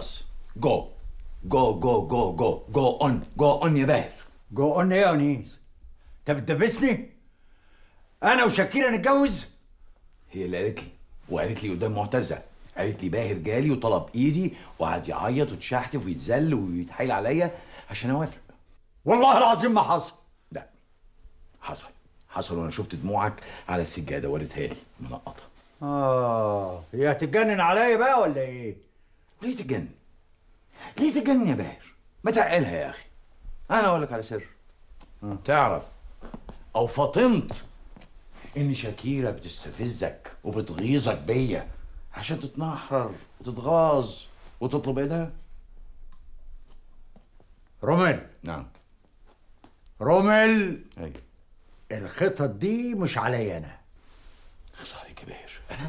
خلاص جو جو جو جو جو جو اون جو اون يا باهر جو قلنا ايه يا انيس انت بتدبسني انا وشاكيرا نتجوز هي اللي قالت لي وقالت لي قدام معتزه قالت لي باهر جالي وطلب ايدي وقعد يعيط ويتشحتف ويتذل ويتحايل عليا عشان اوافق والله العظيم ما حصل لا حصل حصل وانا شفت دموعك على السجاده وريتها لي منقطه اه هي هتتجنن عليا بقى ولا ايه ليه تتجنن؟ ليه تتجنن يا باهر؟ ما تعقلها يا اخي انا اقول لك على سر تعرف او فطنت ان شاكيرا بتستفزك وبتغيظك بيا عشان تتنحرر وتتغاظ وتطلب ايدها رومل نعم رومل ايوه الخطط دي مش عليا انا خص عليك يا باهر انا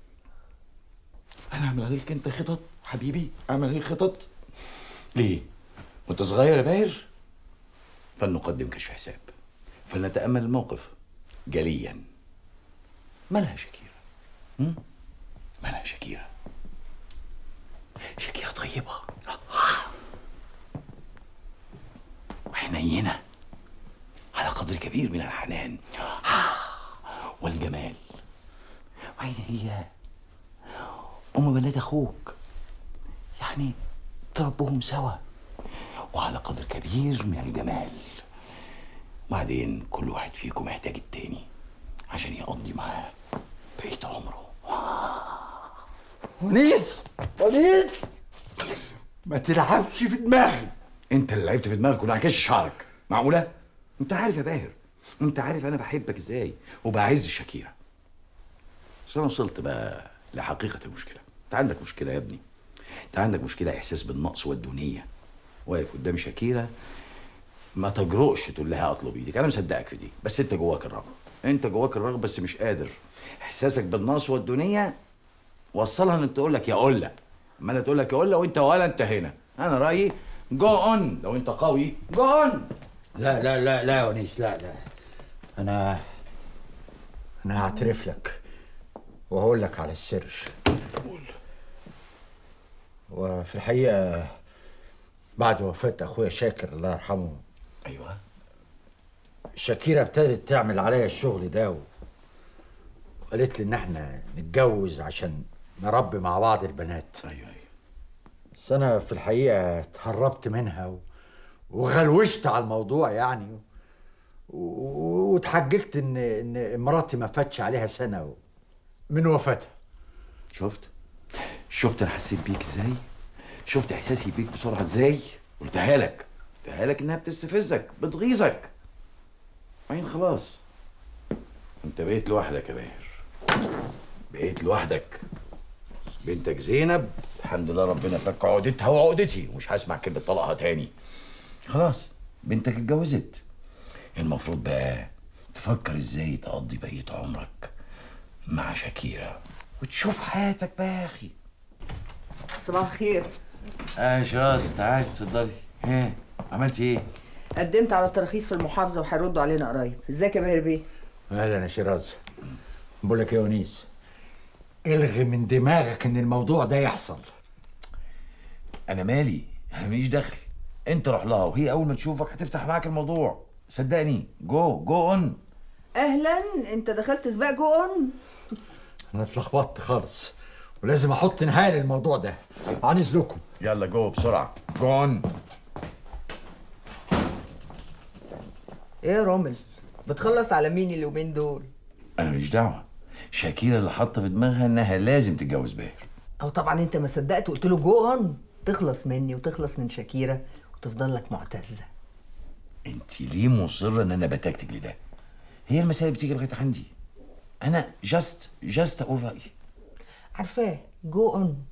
انا اعمل عليك انت خطط حبيبي اعمل عليك خطط ليه وانت صغير يا باهر فلنقدم كشف حساب فلنتامل الموقف جليا مالها شكيرة هم؟ مالها شكيرة شكيرة طيبة وحنينة على قدر كبير من الحنان والجمال وأين هي أم بنات أخوك يعني تربهم سوا وعلى قدر كبير من الجمال وبعدين كل واحد فيكم محتاج التاني عشان يقضي معاه بقية عمره ونيس ونيس ما تلعبش في دماغي انت اللي لعبت في دماغك ونعكش شعرك معقولة؟ انت عارف يا باهر انت عارف انا بحبك ازاي وبعز شاكيرا بس انا وصلت بقى لحقيقة المشكلة انت عندك مشكلة يا ابني انت عندك مشكلة احساس بالنقص والدونية واقف قدام شاكيرا ما تجرؤش تقول لها اطلب ايدك انا مصدقك في دي بس انت جواك الرغبة انت جواك الرغبة بس مش قادر احساسك بالنقص والدونية وصلها ان تقول لك يا قله ما انا تقول لك يا قله وانت ولا انت هنا انا رايي جو اون لو انت قوي جو اون لا لا لا لا يا انيس لا لا انا انا هعترف لك وهقول لك على السر قول وفي الحقيقه بعد وفاه اخويا شاكر الله يرحمه ايوه شاكيرا ابتدت تعمل عليا الشغل ده و... وقالت لي ان احنا نتجوز عشان نربي مع بعض البنات ايوه ايوه بس انا في الحقيقه اتهربت منها و... وغلوشت على الموضوع يعني و- واتحججت ان ان مراتي ما فاتش عليها سنه و... من وفاتها شفت شفت انا حسيت بيك ازاي شفت احساسي بيك بسرعه ازاي قلتها لك قلتها لك انها بتستفزك بتغيظك بعدين خلاص انت بقيت لوحدك يا باهر بقيت لوحدك بنتك زينب الحمد لله ربنا فك عقدتها وعقدتي ومش هسمع كلمه طلاقها تاني خلاص بنتك اتجوزت المفروض بقى تفكر ازاي تقضي بقيه عمرك مع شاكيرا وتشوف حياتك بقى يا اخي صباح الخير اه شراز تعالي اتفضلي ها عملتي ايه؟ قدمت على التراخيص في المحافظه وهيردوا علينا قريب ازيك يا باهر بيه اهلا يا شيراز بقول لك يا ونيس الغي من دماغك ان الموضوع ده يحصل انا مالي انا ماليش دخل انت روح لها وهي اول ما تشوفك هتفتح معاك الموضوع صدقني جو جو اون اهلا انت دخلت سباق جون انا اتلخبطت خالص ولازم احط نهايه للموضوع ده عن اذنكم يلا جو بسرعه جو اون ايه يا رامل بتخلص على مين اليومين دول انا ماليش دعوه شاكيرا اللي حاطه في دماغها انها لازم تتجوز باهر او طبعا انت ما صدقت وقلت له جون تخلص مني وتخلص من شاكيرا وتفضل لك معتزه انت ليه مصره ان انا بتكتك لده هي المسائل بتيجي لغايه عندي انا جاست جاست اقول رايي عارفاه جو اون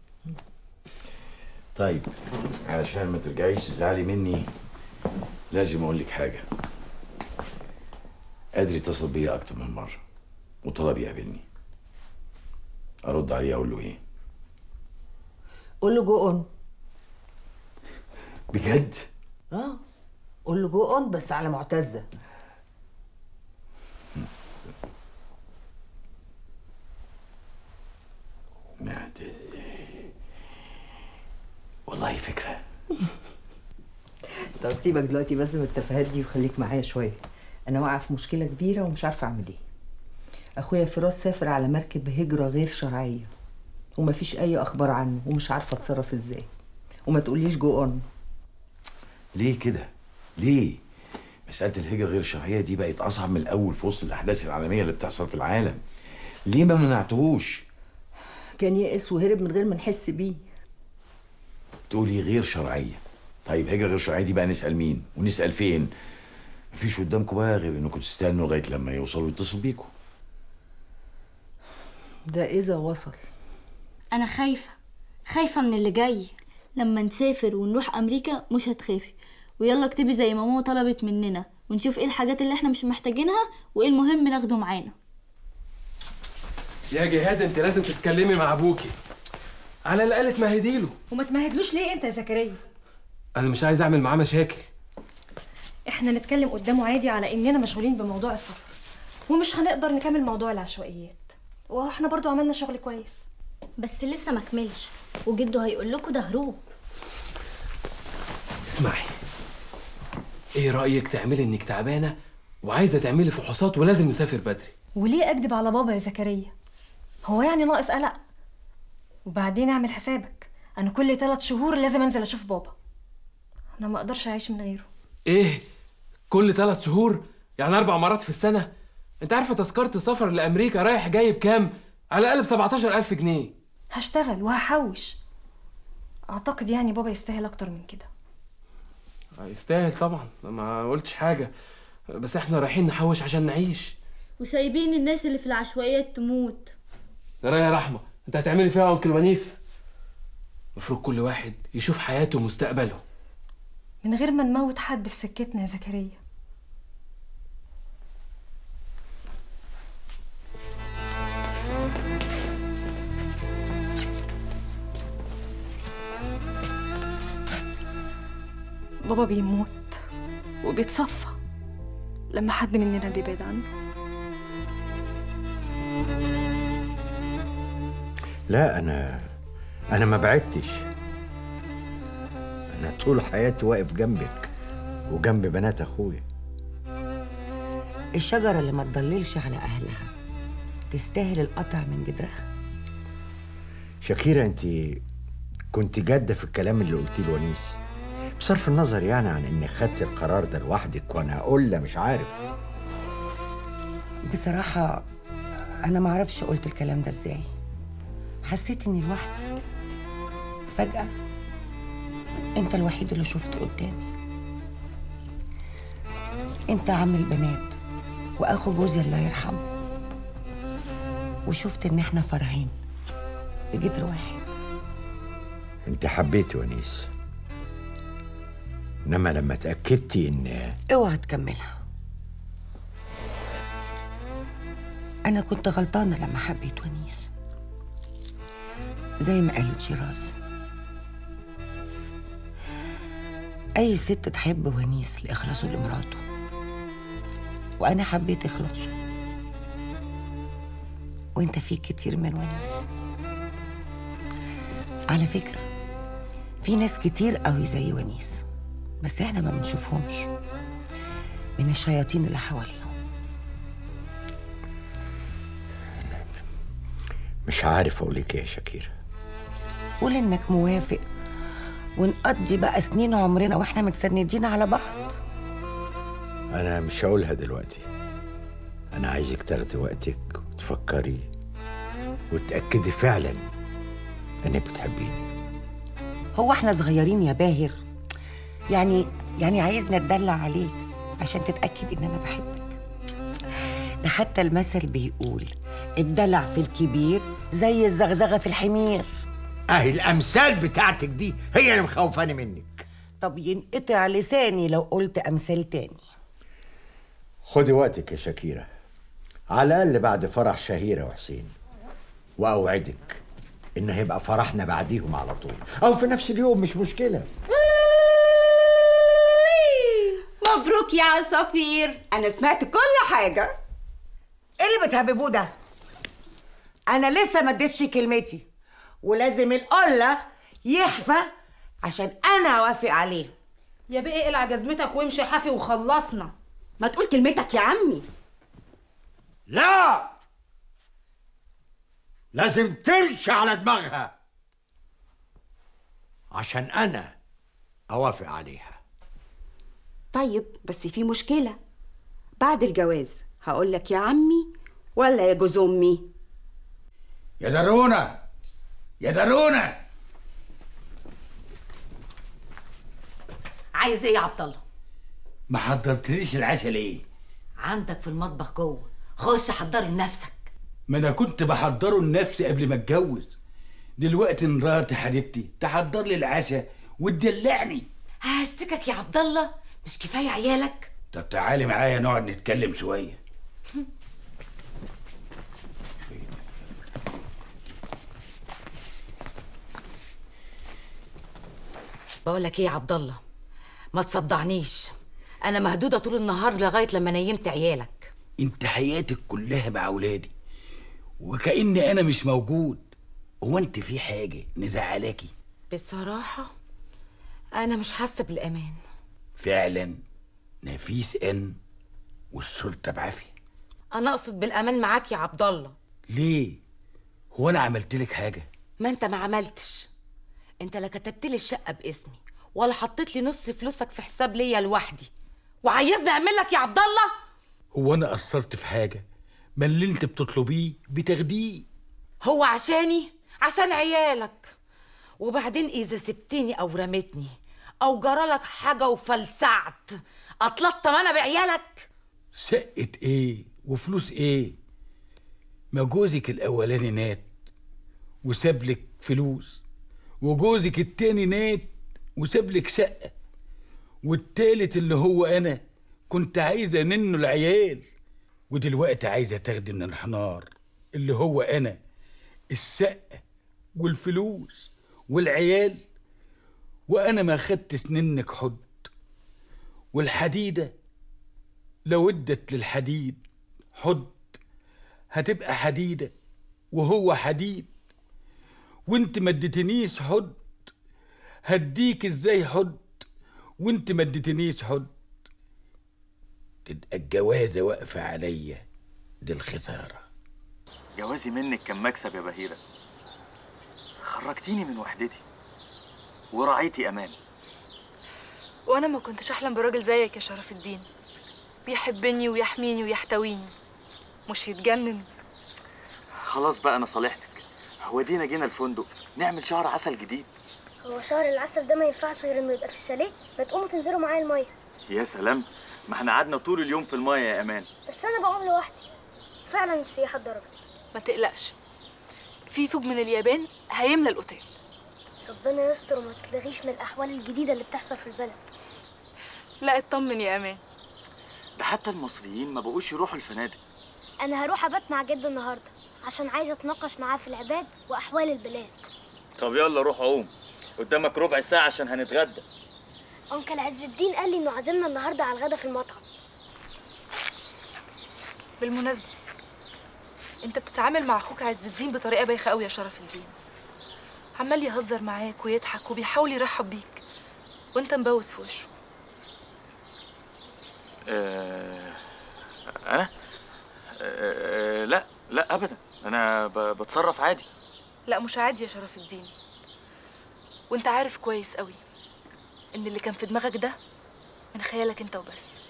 طيب علشان ما ترجعيش تزعلي مني لازم اقول لك حاجه قادر يتصل بيا اكتر من مره وطلب يقابلني ارد عليه اقول له ايه قول له جو اون بجد اه قول له جو اون بس على معتزه معتز والله فكره طب سيبك دلوقتي بس من التفاهات دي وخليك معايا شويه انا واقعه في مشكله كبيره ومش عارفه اعمل ايه اخويا فراس سافر على مركب هجره غير شرعيه ومفيش اي اخبار عنه ومش عارفه اتصرف ازاي وما تقوليش جو اون ليه كده ليه مساله الهجره غير الشرعيه دي بقت اصعب من الاول في وسط الاحداث العالميه اللي بتحصل في العالم ليه ما منعتهوش كان يئس وهرب من غير ما نحس بيه تقولي غير شرعيه طيب هجره غير شرعيه دي بقى نسال مين ونسال فين مفيش قدامكم بقى غير انكم تستنوا لغايه لما يوصلوا يتصل بيكم ده اذا وصل انا خايفه خايفه من اللي جاي لما نسافر ونروح امريكا مش هتخافي ويلا اكتبي زي ما ماما طلبت مننا ونشوف ايه الحاجات اللي احنا مش محتاجينها وايه المهم ناخده معانا يا جهاد انت لازم تتكلمي مع ابوكي على الاقل تمهديله وما تمهدلوش ليه انت يا زكريا انا مش عايز اعمل معاه مشاكل احنا نتكلم قدامه عادي على اننا مشغولين بموضوع السفر ومش هنقدر نكمل موضوع العشوائيات وهو احنا برضو عملنا شغل كويس بس لسه ما كملش وجده هيقول لكم ده هروب اسمعي ايه رايك تعملي انك تعبانه وعايزه تعملي فحوصات ولازم نسافر بدري وليه اكدب على بابا يا زكريا هو يعني ناقص قلق وبعدين اعمل حسابك انا كل ثلاث شهور لازم انزل اشوف بابا انا ما اقدرش اعيش من غيره ايه كل ثلاث شهور يعني اربع مرات في السنه انت عارفه تذكره السفر لامريكا رايح جاي بكام على الاقل ب 17000 جنيه هشتغل وهحوش اعتقد يعني بابا يستاهل اكتر من كده يستاهل طبعا ما قلتش حاجه بس احنا رايحين نحوش عشان نعيش وسايبين الناس اللي في العشوائيات تموت جرايه يا رحمه انت هتعملي فيها انكل ونيس المفروض كل واحد يشوف حياته ومستقبله من غير ما نموت حد في سكتنا يا زكريا بابا بيموت وبيتصفى لما حد مننا بيبعد عنه لا انا انا ما بعدتش انا طول حياتي واقف جنبك وجنب بنات اخويا الشجرة اللي ما تضللش على أهلها تستاهل القطع من جدرها شاكيرا انت كنت جاده في الكلام اللي قلتيه لونيس بصرف النظر يعني عن انك خدت القرار ده لوحدك وانا اقول لا مش عارف بصراحة أنا ما أعرفش قلت الكلام ده إزاي حسيت إني لوحدي فجأة أنت الوحيد اللي شفته قدامي أنت عم البنات وأخو جوزي الله يرحمه وشفت إن إحنا فرحين بجدر واحد انت حبيتي ونيس انما لما اتاكدتي ان اوعى تكملها انا كنت غلطانه لما حبيت ونيس زي ما قالت شيراز اي ست تحب ونيس لاخلاصه لمراته وانا حبيت اخلاصه وانت فيك كتير من ونيس على فكره في ناس كتير قوي زي ونيس بس احنا ما بنشوفهمش من الشياطين اللي حواليهم مش عارف اقولك ايه يا شاكيرا قول انك موافق ونقضي بقى سنين عمرنا واحنا متسندين على بعض انا مش هقولها دلوقتي انا عايزك تاخدي وقتك وتفكري وتاكدي فعلا انك بتحبيني هو احنا صغيرين يا باهر يعني يعني عايزنا اتدلع عليك عشان تتاكد ان انا بحبك ده حتى المثل بيقول الدلع في الكبير زي الزغزغه في الحمير اهي الامثال بتاعتك دي هي اللي مخوفاني منك طب ينقطع لساني لو قلت امثال تاني خدي وقتك يا شاكيرا على الاقل بعد فرح شهيره وحسين واوعدك ان هيبقى فرحنا بعديهم على طول او في نفس اليوم مش مشكله مبروك يا عصافير انا سمعت كل حاجه ايه اللي بتهببوه ده انا لسه ما اديتش كلمتي ولازم القله يحفى عشان انا اوافق عليه يا بيه اقلع جزمتك وامشي حافي وخلصنا ما تقول كلمتك يا عمي لا لازم تمشي على دماغها عشان انا اوافق عليها طيب بس في مشكلة بعد الجواز هقول لك يا عمي ولا يا جوز امي يا درونا يا درونا عايز ايه يا عبد الله ما حضرتليش العشاء ليه عندك في المطبخ جوه خش حضري لنفسك ما انا كنت بحضره لنفسي قبل ما اتجوز دلوقتي مراتي حبيبتي تحضر لي العشاء وتدلعني هشتكك يا عبد الله مش كفايه عيالك طب تعالي معايا نقعد نتكلم شويه بقولك ايه يا عبد الله ما تصدعنيش انا مهدوده طول النهار لغايه لما نيمت عيالك انت حياتك كلها مع اولادي وكأني انا مش موجود هو انت في حاجه نزعلاكي بصراحه انا مش حاسه بالامان فعلا نفيس ان والسلطه بعافيه انا اقصد بالامان معاك يا عبد الله ليه هو انا عملت لك حاجه ما انت ما عملتش انت لا كتبت لي الشقه باسمي ولا حطيت لي نص فلوسك في حساب ليا لوحدي وعايزني اعمل لك يا عبد الله هو انا قصرت في حاجه ما اللي انت بتطلبيه بتاخديه هو عشاني عشان عيالك وبعدين اذا سبتني او رميتني او جرالك حاجه وفلسعت اتلطم انا بعيالك شقه ايه وفلوس ايه ما جوزك الاولاني نات وساب لك فلوس وجوزك التاني نات وساب لك شقه والتالت اللي هو انا كنت عايزه منه العيال ودلوقتي عايزه تاخدي من الحنار اللي هو انا الشقه والفلوس والعيال وانا ما خدتش منك حد والحديده لو ادت للحديد حد هتبقى حديده وهو حديد وانت ما اديتنيش حد هديك ازاي حد وانت ما اديتنيش حد تبقى الجوازه واقفه عليا دي الخساره جوازي منك كان مكسب يا بهيرة خرجتيني من وحدتي ورعيتي أمان وانا ما كنتش احلم براجل زيك يا شرف الدين بيحبني ويحميني ويحتويني مش يتجنن خلاص بقى أنا صالحتك ودينا جينا الفندق نعمل شهر عسل جديد هو شهر العسل ده ما ينفعش غير انه يبقى في الشاليه ما تقوموا تنزلوا معايا الميه يا سلام ما احنا قعدنا طول اليوم في المايه يا أمان بس انا بعوم لوحدي فعلا السياحه اتضربت ما تقلقش في فوج من اليابان هيملى الاوتيل ربنا يستر وما تتلغيش من الاحوال الجديده اللي بتحصل في البلد لا اطمن يا امان ده حتى المصريين ما بقوش يروحوا الفنادق انا هروح ابات مع جده النهارده عشان عايزه اتناقش معاه في العباد واحوال البلاد طب يلا روح عوم قدامك ربع ساعة عشان هنتغدى انكل عز الدين قال لي انه عازمنا النهارده على الغدا في المطعم بالمناسبه انت بتتعامل مع اخوك عز الدين بطريقه بايخه قوي يا شرف الدين عمال يهزر معاك ويضحك وبيحاول يرحب بيك وانت مبوس في وشه آه... أنا؟ آه... لا لا أبدا أنا ب... بتصرف عادي لا مش عادي يا شرف الدين وانت عارف كويس قوي ان اللي كان في دماغك ده من خيالك انت وبس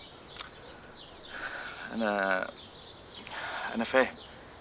أنا أنا فاهم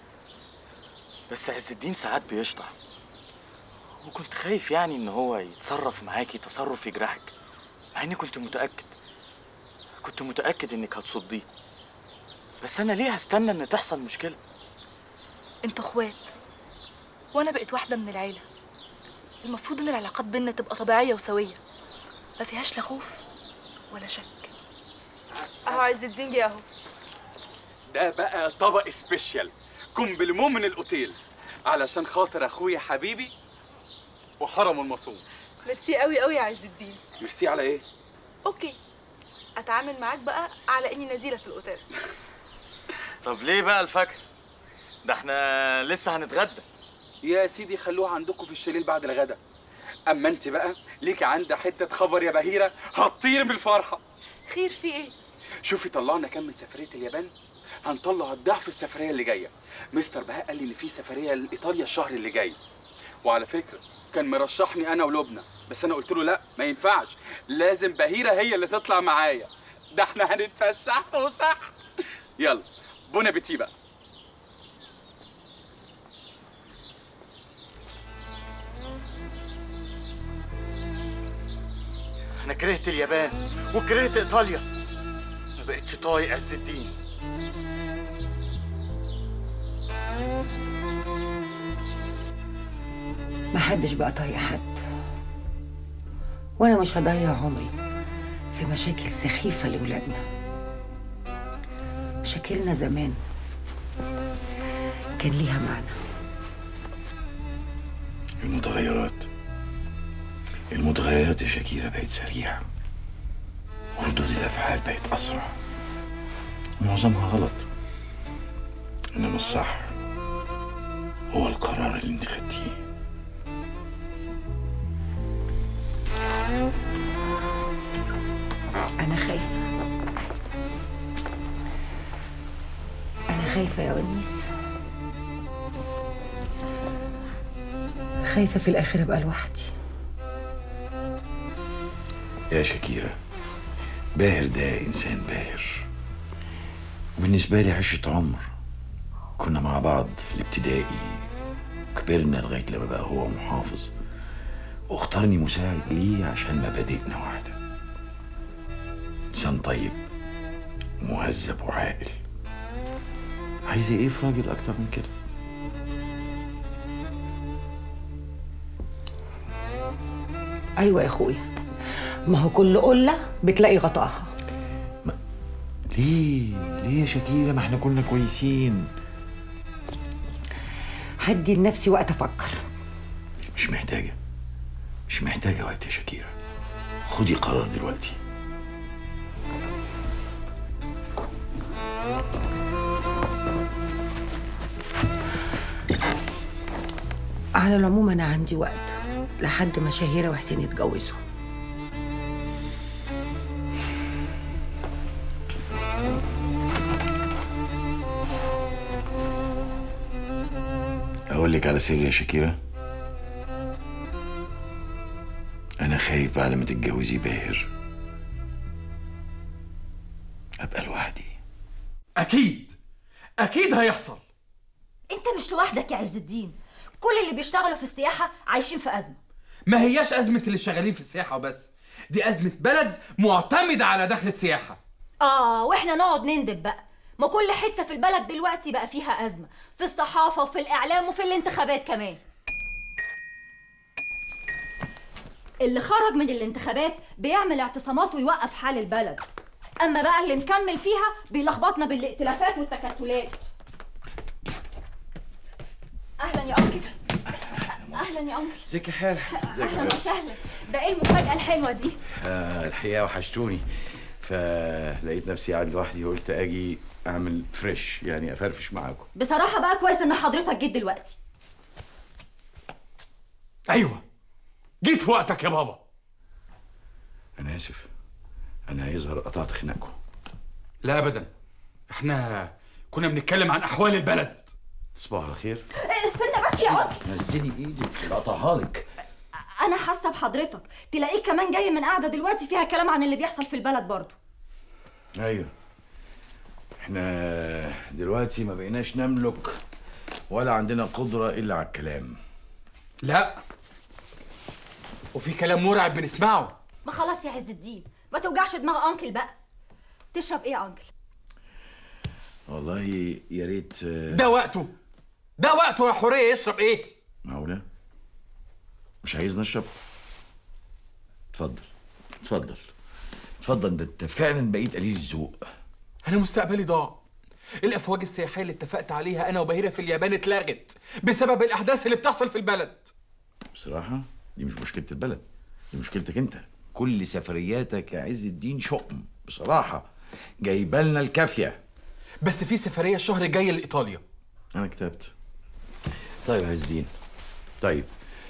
بس عز الدين ساعات بيشطح وكنت خايف يعني إن هو يتصرف معاكي تصرف يجرحك مع إني كنت متأكد كنت متأكد إنك هتصديه بس أنا ليه هستنى إن تحصل مشكلة انتوا اخوات وانا بقيت واحده من العيله المفروض ان العلاقات بينا تبقى طبيعيه وسويه ما فيهاش لا خوف ولا شك اهو عز الدين جه اهو ده بقى طبق سبيشال كومبليمون من الاوتيل علشان خاطر اخويا حبيبي وحرم المصون ميرسي قوي قوي يا عز الدين ميرسي على ايه اوكي اتعامل معاك بقى على اني نزيله في الاوتيل طب ليه بقى الفاكهة؟ ده احنا لسه هنتغدى يا سيدي خلوها عندكم في الشاليه بعد الغدا اما انت بقى ليكي عندها حته خبر يا بهيره هتطير من الفرحه خير في ايه شوفي طلعنا كام من سفريه اليابان هنطلع الضعف السفريه اللي جايه مستر بهاء قال لي ان في سفريه لايطاليا الشهر اللي جاي وعلى فكره كان مرشحني انا ولبنى بس انا قلت له لا ما ينفعش لازم بهيره هي اللي تطلع معايا ده احنا هنتفسح فسح يلا بون ابيتي بقى انا كرهت اليابان وكرهت ايطاليا ما بقتش طايق عز الدين محدش بقى طايق حد وانا مش هضيع عمري في مشاكل سخيفة لولادنا مشاكلنا زمان كان ليها معنى المتغيرات المتغيرات يا شاكيرة بقت سريعة وردود الأفعال بقت أسرع معظمها غلط إنما الصح هو القرار اللي انت خدتيه أنا خايفة أنا خايفة يا ونيس خايفة في الآخر أبقى لوحدي يا شاكيرة باهر ده إنسان باهر وبالنسبة لي عشرة عمر كنا مع بعض في الابتدائي كبرنا لغاية لما بقى هو محافظ واختارني مساعد ليه عشان مبادئنا واحدة إنسان طيب مهذب وعاقل عايزة إيه في راجل أكتر من كده؟ أيوة يا أخويا ما هو كل قلة بتلاقي غطاها ليه؟ ليه يا شاكيرة؟ ما احنا كنا كويسين هدي لنفسي وقت أفكر مش محتاجة مش محتاجة وقت يا شاكيرة خدي قرار دلوقتي على العموم أنا عندي وقت لحد ما شهيرة وحسين يتجوزوا أقول لك على سر يا شاكيرة أنا خايف بعد ما تتجوزي باهر أبقى لوحدي اكيد اكيد هيحصل انت مش لوحدك يا عز الدين كل اللي بيشتغلوا في السياحة عايشين في أزمة ما هياش أزمة اللي شغالين في السياحة وبس دي أزمة بلد معتمدة على دخل السياحة آه وإحنا نقعد نندب بقى ما كل حتة في البلد دلوقتي بقى فيها أزمة في الصحافة وفي الإعلام وفي الانتخابات كمان اللي خرج من الانتخابات بيعمل اعتصامات ويوقف حال البلد أما بقى اللي مكمل فيها بيلخبطنا بالائتلافات والتكتلات أهلا يا أنكل أهلا يا أنكل ازيك يا حال ازيك أهلا وسهلا ده إيه المفاجأة الحلوة دي آه الحقيقة وحشتوني فلقيت نفسي قاعد لوحدي وقلت أجي أعمل فريش يعني أفرفش معاكم بصراحة بقى كويس إن حضرتك جيت دلوقتي ايوه جيت في وقتك يا بابا أنا آسف أنا يظهر قطعت خناقكم لا ابدا احنا كنا بنتكلم عن احوال البلد تصبحوا على خير استنى بس يا أنكل نزلي إيدك قطعها لك أنا حاسة بحضرتك تلاقيك كمان جاي من قاعدة دلوقتي فيها كلام عن اللي بيحصل في البلد برضه أيوه احنا دلوقتي ما بقيناش نملك ولا عندنا قدرة إلا على الكلام لا وفي كلام مرعب بنسمعه ما خلاص يا عز الدين ما توجعش دماغ أنكل بقى تشرب إيه يا أنكل والله يا ريت آه، ده وقته ده وقته يا حوريه يشرب ايه معقولة؟ مش عايز نشرب؟ اتفضل اتفضل اتفضل ده انت فعلا بقيت قليل الذوق أنا مستقبلي ضاع الأفواج السياحية اللي اتفقت عليها أنا وبهيرة في اليابان اتلغت بسبب الأحداث اللي بتحصل في البلد بصراحة دي مش مشكلة البلد دي مشكلتك انت كل سفرياتك يا عز الدين شؤم بصراحة جايبالنا الكافية بس في سفرية الشهر الجاي لإيطاليا أنا كتبت طيب يا عز الدين طيب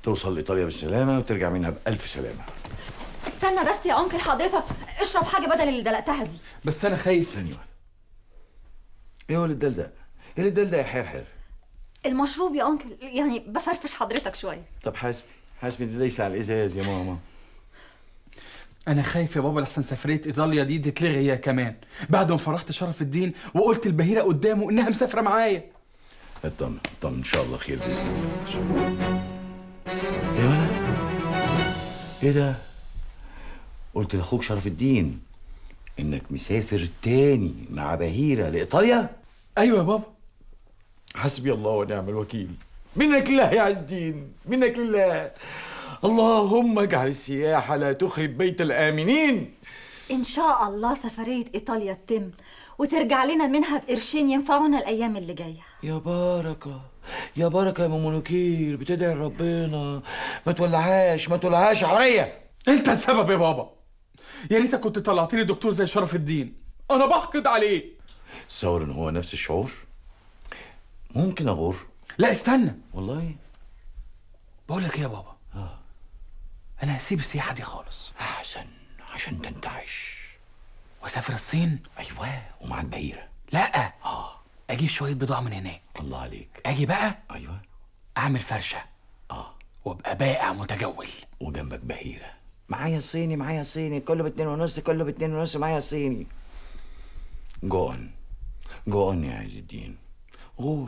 توصل لايطاليا بالسلامه وترجع منها بالف سلامه استنى بس يا انكل حضرتك اشرب حاجه بدل اللي دلقتها دي بس انا خايف ثانيه واحده ايه هو اللي الدل ده؟ ايه اللي الدل ده يا حرحر؟ المشروب يا انكل يعني بفرفش حضرتك شويه طب حاسبي حاسبي دي ليس على الازاز يا ماما انا خايف يا بابا لحسن سفريه ايطاليا دي تتلغي هي كمان بعد ما فرحت شرف الدين وقلت البهيره قدامه انها مسافره معايا اطمن اطمن ان شاء الله خير باذن الله ايه ولا ايه ده قلت لاخوك شرف الدين انك مسافر تاني مع بهيره لايطاليا ايوه يا بابا حسبي الله ونعم الوكيل منك لله يا عز الدين منك لله اللهم اجعل السياحه لا تخرب بيت الامنين ان شاء الله سفريه ايطاليا تتم وترجع لنا منها بقرشين ينفعونا الايام اللي جايه يا بركه يا بركه يا ام منوكير بتدعي ربنا ما تولعهاش ما تولعهاش يا حوريه انت السبب يا بابا يا ريتك كنت طلعت لي دكتور زي شرف الدين انا بحقد عليه تصور ان هو نفس الشعور ممكن اغور لا استنى والله بقول لك ايه يا بابا انا هسيب السياحه دي خالص احسن عشان تنتعش واسافر الصين ايوه ومعاك بهيره لا اه اجيب شويه بضاعه من هناك الله عليك اجي بقى ايوه اعمل فرشه اه وابقى بائع متجول وجنبك بهيره معايا صيني معايا صيني كله باتنين ونص كله باتنين ونص معايا صيني جون جون يا عز الدين غور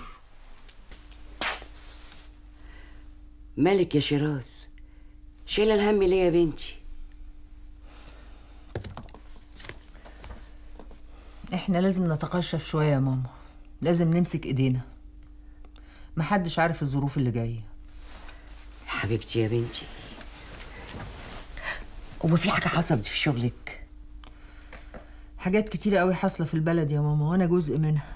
مالك يا شيراز شيل الهم ليه يا بنتي احنا لازم نتقشف شوية يا ماما لازم نمسك ايدينا محدش عارف الظروف اللي جاية حبيبتي يا بنتي هو في حاجه حصلت في شغلك حاجات كتيرة قوي حاصلة في البلد يا ماما وانا جزء منها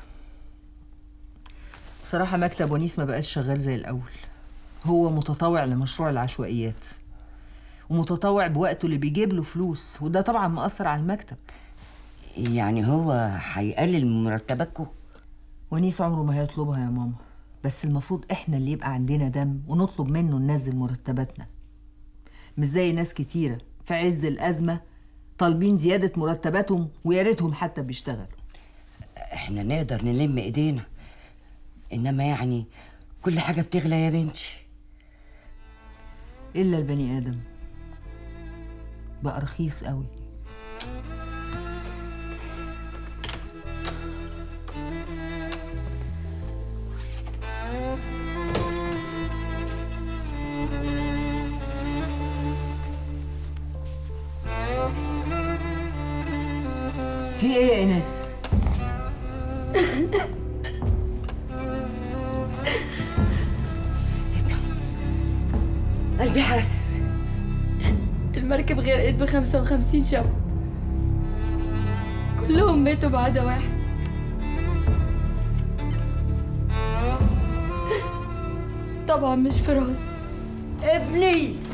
بصراحة مكتب ونيس ما بقاش شغال زي الأول هو متطوع لمشروع العشوائيات ومتطوع بوقته اللي بيجيب له فلوس وده طبعا مأثر على المكتب يعني هو هيقلل من مرتباتكم ونيس عمره ما هيطلبها يا ماما بس المفروض احنا اللي يبقى عندنا دم ونطلب منه ننزل مرتباتنا مش زي ناس كتيرة في عز الأزمة طالبين زيادة مرتباتهم ويا ريتهم حتى بيشتغلوا احنا نقدر نلم ايدينا انما يعني كل حاجه بتغلى يا بنتي إلا البني آدم بقى رخيص قوي في ايه يا ايناس قلبي حس المركب غرقت ب 55 شاب كلهم ماتوا ما عدا واحد طبعا مش فراس ابني